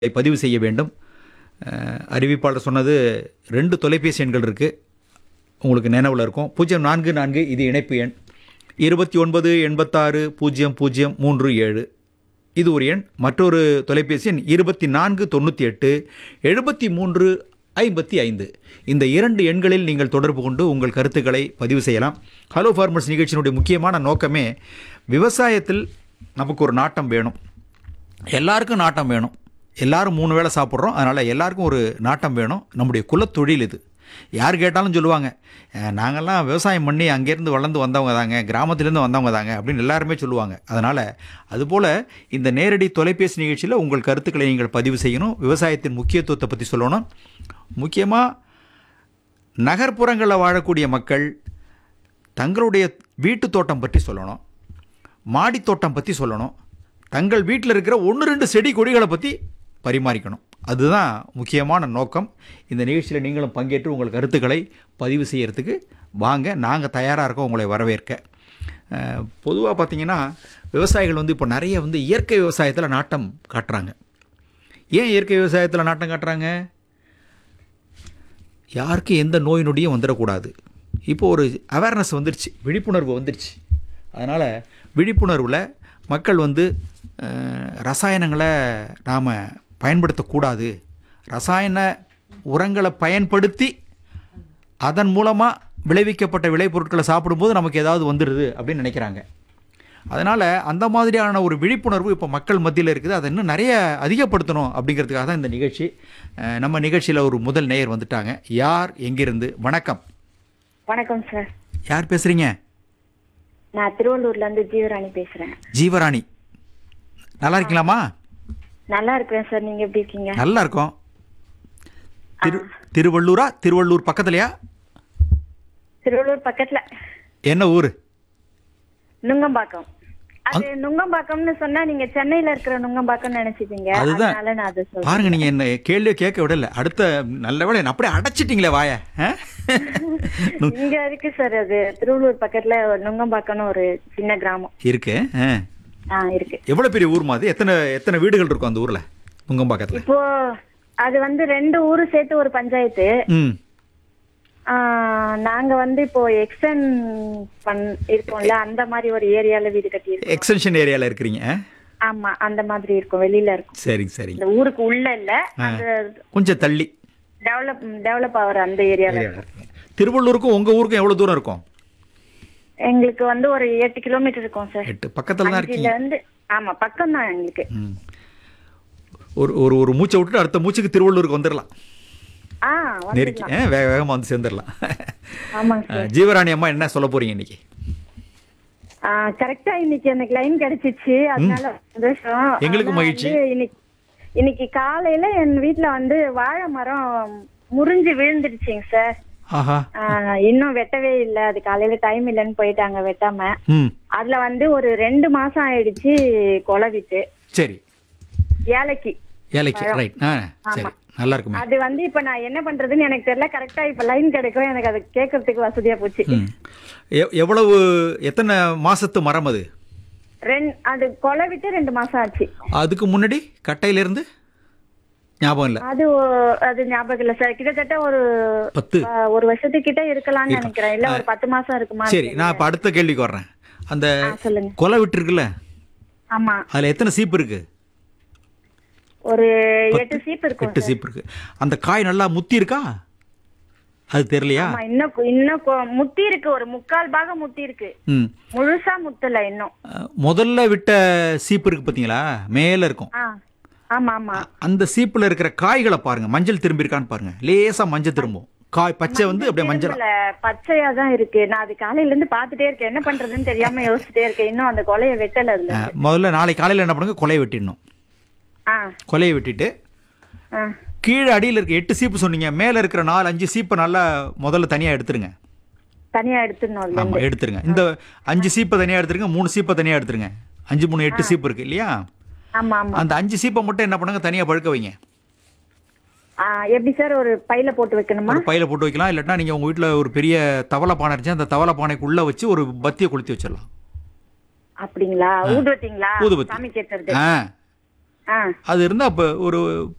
பதிவு செய்ய வேண்டும் அஹ், அறிவிப்பாளர் சொன்னது ரெண்டு தொலைபேசி எண்கள் இருக்குது உங்களுக்கு நினைவில் இருக்கும் பூஜ்ஜியம் நான்கு நான்கு இது இணைப்பு எண் இருபத்தி ஒன்பது எண்பத்தாறு பூஜ்ஜியம் பூஜ்ஜியம் மூன்று ஏழு இது ஒரு எண் மற்றொரு தொலைபேசி எண் இருபத்தி நான்கு தொண்ணூற்றி எட்டு எழுபத்தி மூன்று ஐம்பத்தி ஐந்து இந்த இரண்டு எண்களில் நீங்கள் தொடர்பு கொண்டு உங்கள் கருத்துக்களை பதிவு செய்யலாம் ஹலோ ஃபார்மர்ஸ் நிகழ்ச்சியினுடைய முக்கியமான நோக்கமே விவசாயத்தில் நமக்கு ஒரு நாட்டம் வேணும் எல்லாருக்கும் நாட்டம் வேணும் எல்லாரும் மூணு வேளை சாப்பிட்றோம் அதனால் எல்லாருக்கும் ஒரு நாட்டம் வேணும் நம்முடைய குலத்தொழில் இது யார் கேட்டாலும் சொல்லுவாங்க "அஹ், நாங்கெல்லாம் விவசாயம் பண்ணி அங்கேருந்து வளர்ந்து வந்தவங்க தாங்க கிராமத்துலேருந்து வந்தவங்க தாங்க அப்படின்னு எல்லாருமே சொல்லுவாங்க அதனால் அதுபோல் இந்த நேரடி தொலைபேசி நிகழ்ச்சியில் உங்கள் கருத்துக்களை நீங்கள் பதிவு செய்யணும் விவசாயத்தின் முக்கியத்துவத்தை பற்றி சொல்லணும் முக்கியமாக நகர்ப்புறங்களில் வாழக்கூடிய மக்கள் தங்களுடைய வீட்டு தோட்டம் பற்றி சொல்லணும் மாடித் தோட்டம் பற்றி சொல்லணும் தங்கள் வீட்டில் இருக்கிற ஒன்று ரெண்டு செடி கொடிகளை பற்றி பரிமாறிக்கணும் அதுதான் முக்கியமான நோக்கம் இந்த நிகழ்ச்சியில் நீங்களும் பங்கேற்று உங்கள் கருத்துக்களை பதிவு செய்யறதுக்கு வாங்க நாங்கள் தயாராக இருக்கோம் உங்களை வரவேற்க பொதுவாக பார்த்தீங்கன்னா விவசாயிகள் வந்து இப்போ நிறைய வந்து இயற்கை விவசாயத்தில் நாட்டம் காட்டுறாங்க ஏன் இயற்கை விவசாயத்தில் நாட்டம் காட்டுறாங்க யாருக்கும் எந்த நோய் நொடியும் வந்துடக்கூடாது இப்போ ஒரு அவேர்னஸ் வந்துருச்சு விழிப்புணர்வு வந்துருச்சு அதனால் விழிப்புணர்வில் மக்கள் வந்து அஹ், ரசாயனங்களை நாம் பயன்படுத்தக்கூடாது ரசாயன உரங்களை பயன்படுத்தி அதன் மூலமாக விளைவிக்கப்பட்ட விளைபொருட்களை சாப்பிடும்போது நமக்கு ஏதாவது வந்துடுது அப்படின்னு நினைக்கிறாங்க அதனால் அந்த மாதிரியான ஒரு விழிப்புணர்வு இப்போ மக்கள் மத்தியில் இருக்குது அதை இன்னும் நிறைய அதிகப்படுத்தணும் அப்படிங்கிறதுக்காக தான் இந்த நிகழ்ச்சி அஹ், நம்ம நிகழ்ச்சியில் ஒரு முதல் நேயர் வந்துட்டாங்க யார் எங்கிருந்து வணக்கம் வணக்கம் சார் யார் பேசுகிறீங்க நான் திருவள்ளூர்ல இருந்து ஜீவராணி பேசுறேன் ஜீவராணி நல்லா இருக்கீங்களாம்மா நல்லா இருக்கிறேன் சார் நீங்க எப்படி இருக்கீங்க நல்லா இருக்கோம் திரு திருவள்ளூரா திருவள்ளூர் பக்கத்துலையா திருவள்ளூர் பக்கத்துல என்ன ஊர் நுங்கம்பாக்கம் அது நுங்கம்பாக்கம்னு சொன்னா நீங்க சென்னையில இருக்கிற நுங்கம்பாக்கம் நினைச்சிட்டீங்க அதுதான். அதனால நான் அதை சொல்றேன் பாருங்க நீங்க என்ன கேள்வியை கேட்க விடல அடுத்த நல்ல வேளை என்ன அப்படியே அடைச்சிட்டீங்களே வாய ஆ? இங்க இருக்கு சார் அது திருவள்ளூர் பக்கத்துல ஒரு நுங்கம்பாக்கம்னு ஒரு சின்ன கிராமம் இருக்கு ஆ. ஆ இருக்கு எவ்வளவு பெரிய ஊர் மாதிரி எத்தனை எத்தனை வீடுகள் இருக்கும் அந்த ஊர்ல முங்கம்பாக்கத்துல இப்போ அது வந்து ரெண்டு ஊரு சேர்த்து ஒரு பஞ்சாயத்து ம் ஆ, நாங்க வந்து இப்போ எக்ஸ்டன் பண் இருக்கோம்ல அந்த மாதிரி ஒரு ஏரியால வீடு கட்டி இருக்கோம் எக்ஸ்டென்ஷன் ஏரியால இருக்கிறீங்க ஆ? ஆமா அந்த மாதிரி இருக்கும் வெளியில இருக்கும் சரிங்க சரிங்க இந்த ஊருக்கு உள்ள இல்ல அந்த கொஞ்சம் தள்ளி டெவலப் டெவலப் ஆகுற அந்த ஏரியால ஏரியால இருக்கீங்க திருவள்ளூருக்கும் உங்க ஊருக்கும் எவ்வளவு தூரம் இருக்கும் எங்களுக்கு வந்து ஒரு எட்டு கிலோமீட்டர் இருக்கும் சார் எட்டு பக்கத்துல தான் இருக்கீங்க அஞ்சுல இருந்து ஆமா பக்கம் தான் எங்களுக்கு ம். ஒரு ஒரு ஒரு மூச்சை விட்டுட்டு அடுத்த மூச்சுக்கு திருவள்ளூருக்கு வந்துடலாம் ஆ நெருக்கி வந்துடலாம் ஆ, வேக வேகமா வந்து சேர்ந்துடலாம் ஆமாங்க ஆ, சார் ஜீவராணி அம்மா என்ன சொல்ல போறீங்க இன்னைக்கு கரெக்டா இன்னைக்கு எனக்கு லைன் கிடைச்சிச்சு அதனால சந்தோஷம் எங்களுக்கு ஆனா மகிழ்ச்சி. வந்து இன்னைக்கு இன்னைக்கு காலையில என் வீட்ல வந்து வாழை மரம் முறிஞ்சு விழுந்துடுச்சுங்க சார் ஆஹா ஆ, இன்னும் வெட்டவே இல்ல அது காலையில டைம் இல்லைன்னு போயிட்டாங்க வெட்டாம ம் அதுல வந்து ஒரு ரெண்டு மாசம் ஆயிடுச்சு கொலை விட்டு சரி ஏலைக்கு ஏலைக்கு ரைட் ஆ சரி நல்லா இருக்குமே அது வந்து இப்ப நான் என்ன பண்றதுன்னு எனக்கு தெரியல கரெக்டா இப்ப லைன் கிடைக்கும் எனக்கு அது கேட்கறதுக்கு வசதியா போச்சு ம் எவ்- எவ்வளவு எத்தனை மாசத்து மரம் அது ரெண்டு அது கொலை விட்டு ரெண்டு மாசம் ஆச்சு அதுக்கு முன்னாடி கட்டையில இருந்து ஞாபகம் இல்லை அது ஒ- அது ஞாபகம் இல்ல சார் கிட்டத்தட்ட ஒரு பத்து ஆ, ஒரு வருஷத்துக்கிட்ட இருக்கலாம்னு நினைக்கிறேன் இல்ல ஒரு பத்து மாசம் இருக்குமா சரி நான் இப்போ அடுத்த கேள்விக்கு வர்றேன் அந்த ஆ, சொல்லுங்க கொலை விட்டுருக்குல்ல ஆமா அதில் எத்தனை சீப்பு இருக்கு ஒரு எட்டு சீப் இருக்கும் எட்டு சீப்பு இருக்கு அந்த காய் நல்லா முத்தி இருக்கா அது தெரியலையா ஆமா இன்னும் கு- இன்னும் கொ- முத்தி இருக்கு ஒரு முக்கால் பாகம் முத்தி இருக்கு ம் முழுசா முத்தல இன்னும் அஹ், முதல்ல விட்ட சீப்பு இருக்கு பார்த்தீங்களா மேலே இருக்கும் ஆ ஆமா ஆமா அந்த சீப்பில் இருக்கிற காய்களை பாருங்க மஞ்சள் திரும்பி இருக்கான்னு பாருங்க லேசா மஞ்சள் திரும்பும் காய் பச்சை வந்து அப்படியே மஞ்சள் திரும்பல, பச்சையா தான் இருக்கு நான் அது காலையில இருந்து பாத்துட்டே இருக்கேன் என்ன பண்றதுன்னு தெரியாம யோசிச்சுட்டே இருக்கேன் இன்னும் அந்த கொலைய வெட்டல அதுல அஹ், முதல்ல நாளை காலையில் என்ன பண்ணுங்க கொலையை வெட்டிடணும் ஆ கொலையை வெட்டிட்டு ஆ கீழே அடியில் இருக்க எட்டு சீப்பு சொன்னீங்க மேலே இருக்கிற நாலு அஞ்சு சீப்பை நல்லா முதல்ல தனியாக எடுத்துருங்க தனியா எடுத்துடணும் அதுல ஆமாம் எடுத்துருங்க இந்த அஞ்சு சீப்பை தனியாக எடுத்துருங்க மூணு சீப்பை தனியாக எடுத்துருங்க அஞ்சு மூணு எட்டு சீப்பு இருக்கு இல்லையா ஆமா ஆமா அந்த அஞ்சு சீப்பை மட்டும் என்ன பண்ணுங்க தனியாக பழுக்க வைங்க ஆ, எப்படி சார் ஒரு பையில போட்டு வைக்கணுமா ஒரு பையில போட்டு வைக்கலாம் இல்லாட்டினா நீங்கள் உங்கள் வீட்டில் ஒரு பெரிய தவளை பானை இருந்துச்சு அந்த தவளை பானைக்குள்ளே வச்சு ஒரு பத்தியை கொளுத்தி வச்சிடலாம் அப்படிங்களா ஊதுவத்திங்களா ஊதுபத்தி. சாமி கேட்கறது ஆ ஆ அது இருந்தால் அப்போ ஒரு